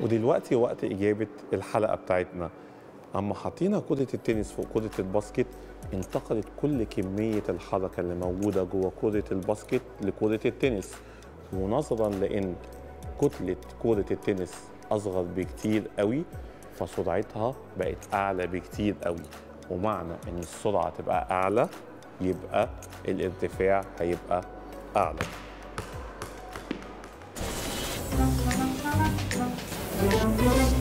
ودلوقتي وقت إجابة الحلقة بتاعتنا أما حطينا كرة التنس فوق كرة الباسكت انتقلت كل كمية الحركة اللي موجودة جوه كرة الباسكت لكرة التنس ونظرا لأن كتلة كرة التنس أصغر بكتير قوي فسرعتها بقت أعلى بكتير قوي ومعنى إن السرعة تبقى أعلى يبقى الارتفاع هيبقى أعلى Thank you.